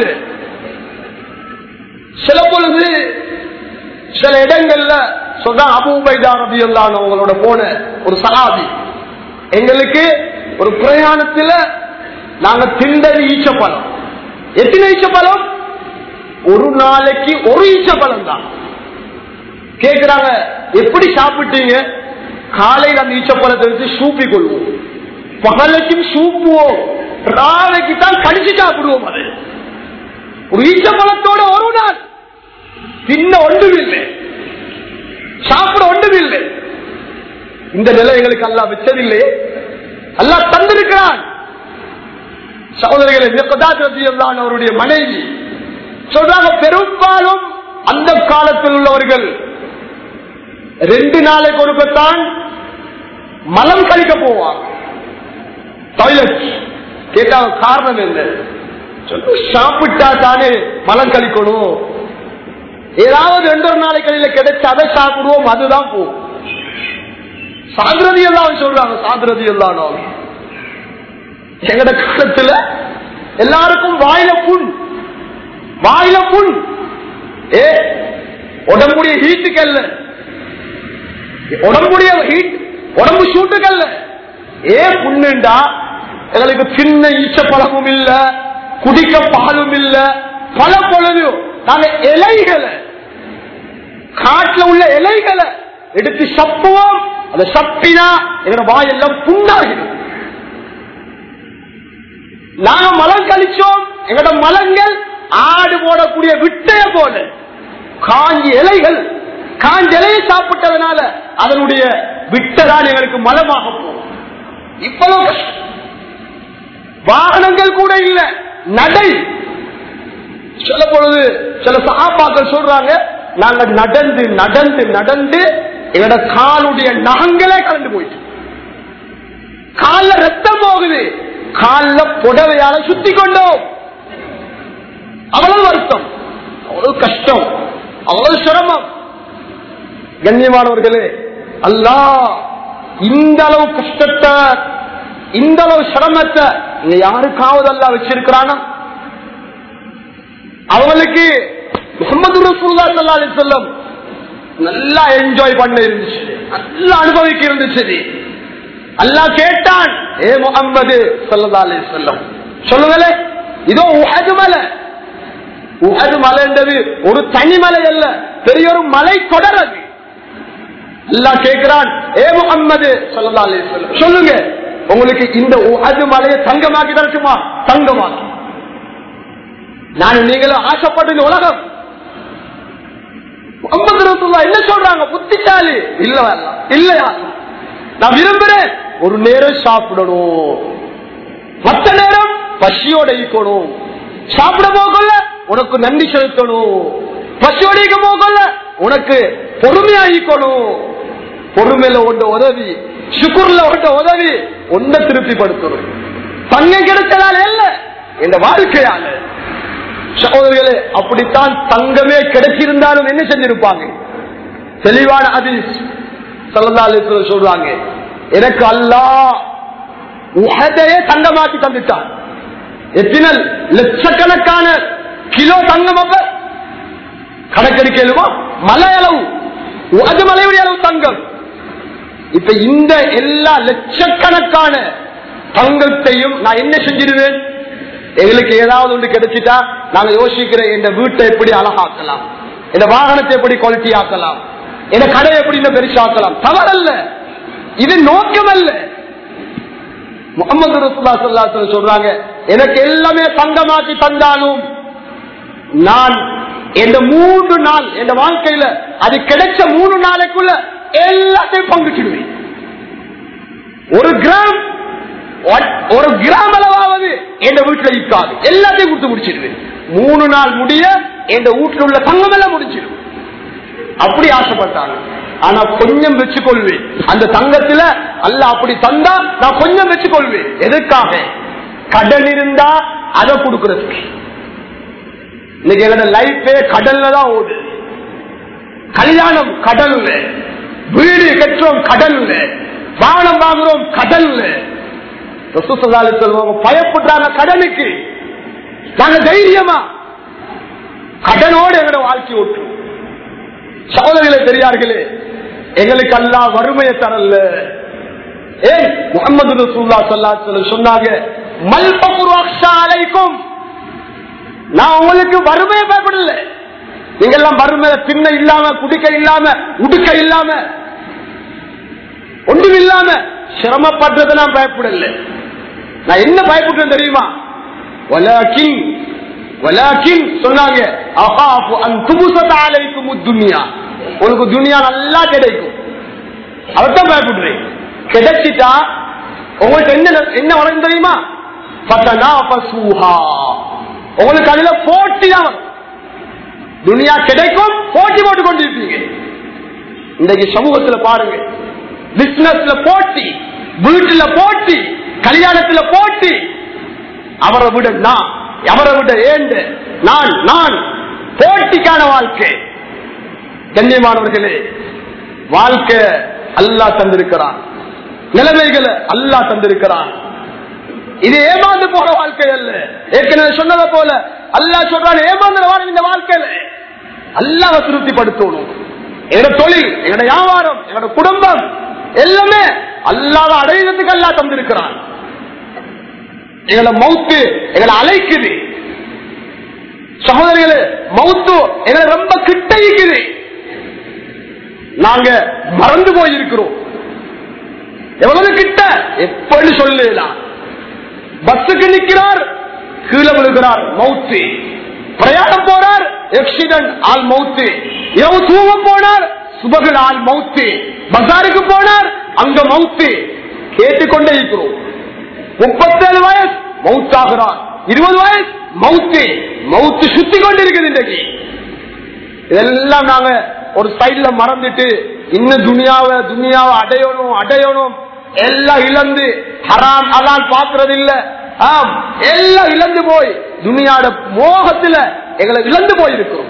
சில பொழுது சில இடங்கள்ல சொல்ற அபூபைதா ரபி அவங்களோட போன ஒரு சலாபி எங்களுக்கு ஒரு பிரயாணத்துல நாங்க திண்டது ஈச்சப்பழம் எத்தனை ஈச்சப்பழம் ஒரு நாளைக்கு ஒரு ஈச்சப்பழம் தான் கேக்குறாங்க எப்படி சாப்பிட்டீங்க காலையில் அந்த ஈச்சப்பழத்தை வச்சு சூப்பி கொள்வோம் பகலைக்கும் சூப்புவோம் நாளைக்கு தான் கடிச்சு சாப்பிடுவோம் அது ஒரு ஈச்சப்பழத்தோட ஒரு நாள் பின்ன ஒன்றுமில்லை சாப்பிட ஒன்றுமில்லை இந்த நிலை எங்களுக்கு அல்லா வச்சதில்லை அல்லா தந்திருக்கிறான் சகோதரிகளை மிகதாத்திரத்தியல்லான் அவருடைய மனைவி சொல்றாங்க பெரும்பாலும் அந்த காலத்தில் உள்ளவர்கள் ரெண்டு நாளைக்கு ஒருக்கத்தான் மலம் கழிக்க போவாங்க டாய்லெட் கேட்டாங்க காரணம் என்ன சொல்லு சாப்பிட்டா தானே மலம் கழிக்கணும் ஏதாவது ரெண்டு ஒரு நாளைக்கு கிடைச்சு அதை சாப்பிடுவோம் அதுதான் போகும் சாந்திரதி எல்லாம் சொல்றாங்க சாந்திரதி எல்லாம் எங்கட காலத்துல எல்லாருக்கும் வாயில புண் வாயில புண் ஏ உடம்புடைய ஹீட்டுக்கல்ல உடம்புடைய ஹீட் உடம்பு சூட்டுக்கல்ல ஏ புண்ணுண்டா எங்களுக்கு சின்ன ஈச்ச பழமும் இல்ல குடிக்க பாலும் இல்ல பல பொழுதும் நாங்க இலைகளை காட்டுல உள்ள இலைகளை எடுத்து சப்புவோம் அதை சப்பினா எங்களோட வாயெல்லாம் புண்ணாகிடும் நாங்க மலம் கழிச்சோம் எங்களோட மலங்கள் ஆடு போடக்கூடிய விட்டைய போல காஞ்சி இலைகள் காஞ்ச இலையை சாப்பிட்டதுனால அதனுடைய விட்டதான் எங்களுக்கு மலமாக போகும் இவ்வளவு கஷ்டம் வாகனங்கள் கூட இல்ல நடை சில பொழுது சில சகாபாக்கள் சொல்றாங்க நாங்க நடந்து நடந்து நடந்து எங்களோட காலுடைய நகங்களே கலந்து போயிட்டு கால ரத்தம் போகுது கால புடவையால சுத்தி கொண்டோம் அவ்வளவு வருத்தம் அவ்வளவு கஷ்டம் அவ்வளவு சிரமம் கண்ணியமானவர்களே அல்லா இந்த அளவு கஷ்டத்தை இந்த அளவு சிரமத்தை இங்க யாருக்காவது அல்லா வச்சிருக்கிறானா அவங்களுக்கு முகமது ரசூல்லா ஸல்லல்லாஹு அலைஹி வஸல்லம் நல்லா என்ஜாய் பண்ண இருந்துச்சு நல்லா அனுபவிக்க இருந்துச்சு அல்லாஹ் கேட்டான் ஏ முகம்மது ஸல்லல்லாஹு அலைஹி வஸல்லம் சொல்லுங்களே இதோ உஹது மலை உஹது மலைன்றது ஒரு தனி மலை அல்ல பெரிய ஒரு மலை தொடர் அது அல்லாஹ் கேட்கிறான் ஏ முகம்மது ஸல்லல்லாஹு அலைஹி வஸல்லம் சொல்லுங்க உங்களுக்கு இந்த உஹது மலையை தங்கமாக்கி தரட்டுமா தங்கமாக்கி நான் நீங்களும் ஆசைப்பட்ட இந்த உலகம் முகமது ரசூல்லா என்ன சொல்றாங்க புத்திசாலி இல்ல அல்லாஹ், இல்லையா அல்லாஹ். நான் விரும்புறேன் ஒரு நேரம் சாப்பிடணும் மத்த நேரம் பசியோட இருக்கணும் சாப்பிட போகல உனக்கு நன்றி செலுத்தணும் பசியோட இருக்க போகல உனக்கு பொறுமையா இருக்கணும் பொறுமையில ஒன்ற உதவி சுக்குர்ல ஒன்ற உதவி ஒன்றை திருப்திப்படுத்தணும் தங்கம் கிடைச்சதால இல்ல இந்த வாழ்க்கையால சகோதரர்களே அப்படித்தான் தங்கமே கிடைச்சிருந்தாலும் என்ன செஞ்சிருப்பாங்க தெளிவான அதிஸ் சல்லா அலிஸ்வரர் சொல்றாங்க எனக்கு அல்லாஹ் உஹதையே தங்கமாக்கி தந்துட்டான் எத்தனை லட்சக்கணக்கான கிலோ தங்கம் அப்ப கணக்கெடுக்கலுமா மலை அளவு உகது மலையுடைய அளவு தங்கம் இப்ப இந்த எல்லா லட்சக்கணக்கான தங்கத்தையும் நான் என்ன செஞ்சிருவேன் எங்களுக்கு ஏதாவது ஒன்று கிடைச்சிட்டா நாங்க யோசிக்கிறேன் இந்த வீட்டை எப்படி அழகாக்கலாம் இந்த வாகனத்தை எப்படி குவாலிட்டி ஆக்கலாம் இந்த கடை எப்படி இன்னும் பெருசாக்கலாம் தவறல்ல இது நோக்கம் அல்ல முகமது ரசூல்லா ஸல்லல்லாஹு அலைஹி வஸல்லம் சொல்றாங்க எனக்கு எல்லாமே தங்கமாக்கி தந்தாலும் நான் இந்த மூன்று நாள் என் வாழ்க்கையில அது கிடைச்ச மூணு நாளைக்குள்ள எல்லாத்தையும் பங்கிட்டுடுவேன் ஒரு கிராம் ஒ- ஒரு கிராம் அளவாவது என் வீட்டுல இருக்காது எல்லாத்தையும் கொடுத்து முடிச்சிடுவேன் மூணு நாள் முடிய என் வீட்டுல உள்ள தங்கம் எல்லாம் முடிச்சிடும் அப்படி ஆசைப்பட்டாங்க ஆனா கொஞ்சம் வச்சுக்கொள்வேன் அந்த தங்கத்துல அல்ல அப்படி தந்தா நான் கொஞ்சம் வச்சுக்கொள்வேன் எதுக்காக கடன் இருந்தா அதை கொடுக்கறதுக்கு இன்னைக்கு எங்களோட லைஃபே கடல்ல தான் ஓடுது கல்யாணம் கடல்ல வீடு கட்டுறோம் கடல்ல வாகனம் வாங்குறோம் கடல்ல ரசூலுல்லாஹி அலைஹி வஸல்லம் பயப்படுறாங்க கடனுக்கு நாங்க தைரியமா கடனோடு எங்களோட வாழ்க்கை ஓட்டுறோம் சகோதரிகளை பெரியார்களே எங்களுக்கு அல்லா வறுமையை தரல ஏன் முகமது ரசூல்லா ஸல்லல்லாஹு அலைஹி வஸல்லம் சொன்னாங்க மல் பக்ரு அக்ஷா அலைக்கும் நான் உங்களுக்கு வறுமையை பயப்படல நீங்க எல்லாம் வறுமை திண்ண இல்லாம குடிக்க இல்லாம உடுக்க இல்லாம ஒன்றும் இல்லாம சிரமப்படுறத நான் பயப்படல நான் என்ன பயப்படுறேன் தெரியுமா வலாக்கின் வலாக்கின் சொன்னாங்க அஹாஃபு அன் துபுசத அலைக்கும் துன்யா உங்களுக்கு துனியா நல்லா கிடைக்கும் அவர்தான் பயப்படுறேன் கிடைச்சிட்டா உங்களுக்கு என்ன என்ன வரும் தெரியுமா ஃபதனாஃபஸூஹா. உங்களுக்கு அதுல போட்டி தான் வரும். துனியா கிடைக்கும் போட்டி போட்டு கொண்டிருப்பீங்க இன்றைக்கு சமூகத்துல பாருங்க பிசினஸ்ல போட்டி வீட்டுல போட்டி கல்யாணத்துல போட்டி அவரை விட நான் அவரை விட ஏண்டு நான் நான் போட்டிக்கான வாழ்க்கை கண்ணியமானவர்களே வாழ்க்கை அல்லாஹ் தந்திருக்கிறான் நிலைமைகளை அல்லாஹ் தந்திருக்கிறான் இது ஏமாந்து போற வாழ்க்கை அல்ல ஏற்கனவே சொன்னதை போல அல்லாஹ் சொல்றான் ஏமாந்து வாழ இந்த வாழ்க்கையில அல்லாஹ் திருப்திப்படுத்தணும் எங்களோட தொழில் எங்களோட வியாபாரம் எங்களோட குடும்பம் எல்லாமே அல்லாத அடையிறதுக்கு அல்லாஹ் தந்திருக்கிறான் எங்களை மவுத்து எங்களை அழைக்குது சகோதரிகளே மவுத்து எங்களை ரொம்ப கிட்ட இருக்குது நாங்க மறந்து போயிருக்கிறோம் எவ்வளவு கிட்ட எப்படி சொல்லலாம் பஸ்ஸுக்கு நிற்கிறார் கீழே விழுகிறார் மவுத்து பிரயாணம் போறார் ஆக்சிடென்ட் ஆள் மவுத்து இரவு தூங்க போனார் சுபகல் ஆள் மவுத்து பஜாருக்கு போனார் அங்க மவுத்து கேட்டுக்கொண்டே இருக்கிறோம் முப்பத்தேழு வயசு மவுத்தாகிறார் இருபது வயசு மவுத்து மவுத்து சுத்தி கொண்டிருக்குது இன்றைக்கு இதெல்லாம் நாங்க ஒரு சைட்ல மறந்துட்டு இன்னும் துனியாவை துனியாவை அடையணும் அடையணும் எல்லாம் இழந்து ஹராம் அதான் பாக்குறது இல்ல ஆம் எல்லாம் இழந்து போய் துனியாட மோகத்துல எங்களை இழந்து போயிருக்கிறோம்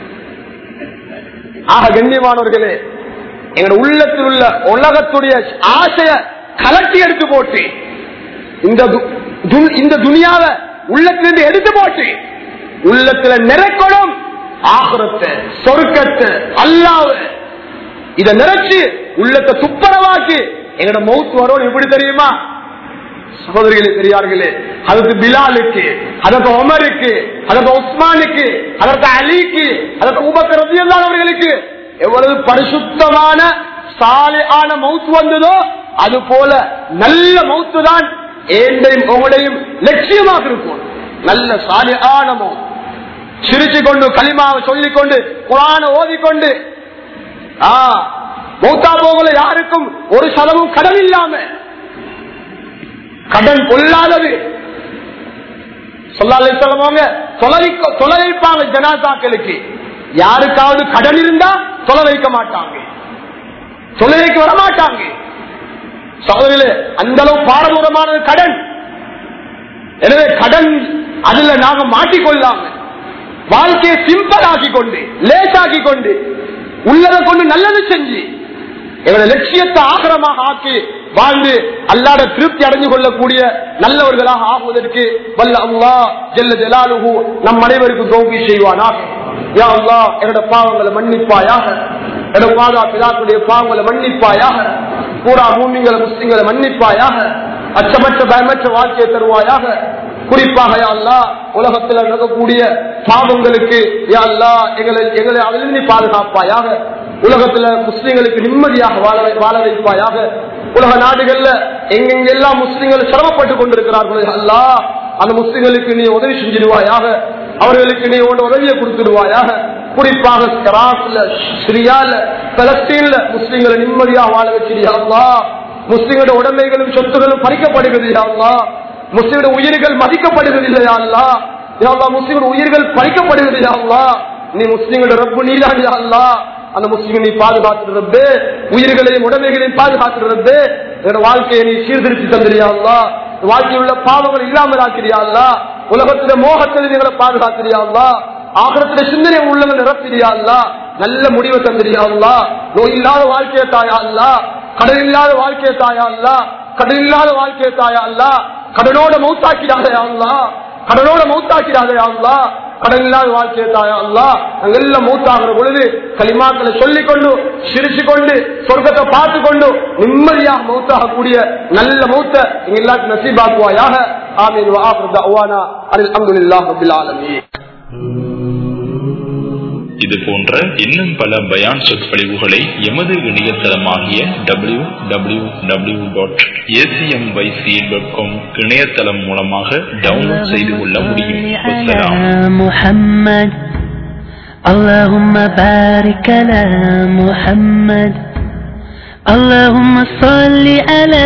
ஆக கண்ணியமானவர்களே எங்களோட உள்ளத்தில் உள்ள உலகத்துடைய ஆசைய கலட்டி எடுத்து போட்டு இந்த து- து- இந்த துனியாவை உள்ளத்திலிருந்து எடுத்து போட்டு உள்ளத்துல நிறைக்கணும் ஆகுரத்தை சொருக்கத்தை அல்லாவ இத நிறைச்சு உள்ளத்தை துப்பரவாக்கி எங்களோட மவுத்து வரும் எப்படி தெரியுமா சகோதரிகளே பெரியார்களே அதற்கு பிலாலுக்கு அதற்கு உமருக்கு அதற்கு உஸ்மானுக்கு அதற்கு அலிக்கு அதற்கு உபக்கர் அவர்களுக்கு எவ்வளவு பரிசுத்தமான சாலையான மவுத்து வந்ததோ அது போல நல்ல மவுத்து தான் ஏண்டையும் உங்களையும் லட்சியமாக இருக்கும் நல்ல சாலையான மவுத்து சிரிச்சு கொண்டு களிமாவை சொல்லிக் கொண்டு குரான ஓதிக்கொண்டு ஆ, மௌத்தா போகல யாருக்கும் ஒரு சதமும் கடன் இல்லாம கடன் கொள்ளாதது சொல்லாலே சொல்லுவாங்க தொலை வைப்பாங்க ஜனாதாக்களுக்கு யாருக்காவது கடன் இருந்தா தொலை வைக்க மாட்டாங்க தொலை வைக்க வர மாட்டாங்க சகோதரிகளே அந்த அளவு பாரதூரமானது கடன் எனவே கடன் அதுல நாங்க மாட்டிக்கொள்ளாம வாழ்க்கையை சிம்பிள் ஆக்கி கொண்டு லேசாக்கி கொண்டு உள்ளதை கொண்டு நல்லது செஞ்சு எங்களோட லட்சியத்தை ஆகரமாக ஆக்கி வாழ்ந்து அல்லாட திருப்தி அடைஞ்சு கொள்ளக்கூடிய நல்லவர்களாக ஆகுவதற்கு வல்ல அல்லா ஜெல்ல ஜலாலுகு நம் அனைவருக்கும் தோல்வி செய்வானாக யா அல்லா என்னோட பாவங்களை மன்னிப்பாயாக என்னோட மாதா பிதாக்களுடைய பாவங்களை மன்னிப்பாயாக பூரா மூமிங்களை முஸ்லிம்களை மன்னிப்பாயாக அச்சமற்ற பயமற்ற வாழ்க்கையை தருவாயாக குறிப்பாக யா அல்லாஹ் உலகத்தில் நடக்கக்கூடிய பாவங்களுக்கு யா அல்லாஹ் எங்களை எங்களை அதிலிருந்து நீ பாதுகாப்பாயாக உலகத்துல முஸ்லிம்களுக்கு நிம்மதியாக வாழ வை- வாழ வைப்பாயாக உலக நாடுகள்ல எங்கெங்கெல்லாம் முஸ்லிம்கள் சிரமப்பட்டு கொண்டிருக்கிறார்களோ யா அல்லாஹ் அந்த முஸ்லிம்களுக்கு நீ உதவி செஞ்சிடுவாயாக அவர்களுக்கு நீ உன் உதவியை கொடுத்துடுவாயாக குறிப்பாக ஈராக்ல சிரியால பலஸ்தீன்ல முஸ்லிம்களை நிம்மதியாக வாழ வச்சிருயா அல்லாஹ் முஸ்லிம்களோட உடைமைகளும் சொத்துகளும் பறிக்கப்படுகிறது யா அல்லாஹ் முஸ்லிம்களோட உயிர்கள் மதிக்கப்படுகிறது இல்லையா அல்லாஹ் யா அல்லாஹ் முஸ்லிம்களோட உயிர்கள் பறிக்கப்படுகிறது யா அல்லாஹ் நீ முஸ்லிம்களோட ரப்பு நீதான் யா அல்லாஹ் அந்த முஸ்லிம் நீ பாதுகாத்துறது உயிர்களையும் உடைமைகளையும் பாதுகாத்துறது என்னோட வாழ்க்கையை நீ சீர்திருத்தி தந்திரியா அல்லாஹ் வாழ்க்கையில் உள்ள பாவங்கள் இல்லாமல் ஆக்கிறியா அல்லாஹ் உலகத்தில மோகத்தில் எங்களை பாதுகாக்கிறியா அல்லாஹ் ஆகரத்துல சிந்தனை உள்ளவங்க நிரப்பிடியா அல்லாஹ் நல்ல முடிவை தந்திரியா அல்லாஹ் நோய் இல்லாத வாழ்க்கையை தாயா அல்லாஹ் கடன் இல்லாத வாழ்க்கையை தாயா அல்லாஹ் கடன் இல்லாத வாழ்க்கையை தாயா அல்லாஹ் கடனோட மௌத்தாக்கிறாதே அல்லாஹ் கடனோட மௌத்தாக்கிறாதே அல்லாஹ் கடன் இல்லாத வாழ்க்கையை தாயா அல்லாஹ் நாங்க எல்லாம் மௌத்தாகிற பொழுது களிமாக்களை சொல்லிக் கொண்டு சிரிச்சு கொண்டு சொர்க்கத்தை பார்த்து கொண்டு நிம்மதியாக மௌத்தாகக்கூடிய நல்ல மௌத்த எங்க எல்லாருக்கும் நசீபாக்குவாயாக ஆமீன் வாஹர் தஅவானா அல்ஹம்துலில்லாஹி ரப்பில் ஆலமீன் இது போன்ற இன்னும் பல பயான் சொற்பொழிவுகளை எமது இணையதளமாகிய W W W dot A C M Y C dot com இணையதளம் மூலமாக டவுன்லோட் செய்து கொள்ள முடியும் வஸ்ஸலாம். على محمد اللهم بارك على محمد اللهم صل على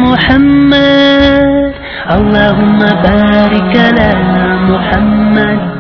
محمد اللهم بارك على محمد